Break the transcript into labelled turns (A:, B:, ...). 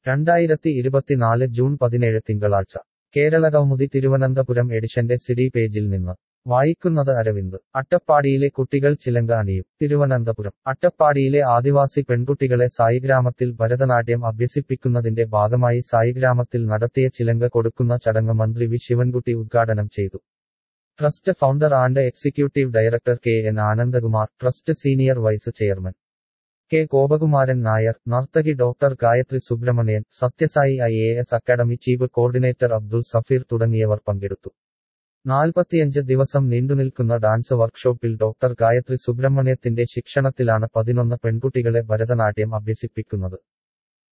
A: രണ്ടായിരത്തി ഇരുപത്തിനാല് ജൂൺ പതിനേഴ് തിങ്കളാഴ്ച കേരളകൗമുദി തിരുവനന്തപുരം എഡിഷന്റെ സിഡി പേജിൽ നിന്ന് വായിക്കുന്നത് അരവിന്ദ് അട്ടപ്പാടിയിലെ കുട്ടികൾ ചിലങ്ക അണിയും തിരുവനന്തപുരം അട്ടപ്പാടിയിലെ ആദിവാസി പെൺകുട്ടികളെ സായിഗ്രാമത്തിൽ ഭരതനാട്യം അഭ്യസിപ്പിക്കുന്നതിന്റെ ഭാഗമായി സായിഗ്രാമത്തിൽ നടത്തിയ ചിലങ്ക കൊടുക്കുന്ന ചടങ്ങ് മന്ത്രി വി ശിവൻകുട്ടി ഉദ്ഘാടനം ചെയ്തു trust founder and executive director K N Anandakumar trust senior vice chairman K Gopakumaran Nair നർത്തകി doctor Gayathri Subramanian Sathyasai I A S academy chief coordinator Abdul Safeer തുടങ്ങിയവർ പങ്കെടുത്തു നാൽപ്പത്തിയഞ്ച് ദിവസം നീണ്ടുനിൽക്കുന്ന ഡാൻസ് വർക്ക്ഷോപ്പിൽ ഡോക്ടർ ഗായത്രി സുബ്രഹ്മണ്യത്തിന്റെ ശിക്ഷണത്തിലാണ് പതിനൊന്ന് പെൺകുട്ടികളെ ഭരതനാട്യം അഭ്യസിപ്പിക്കുന്നത്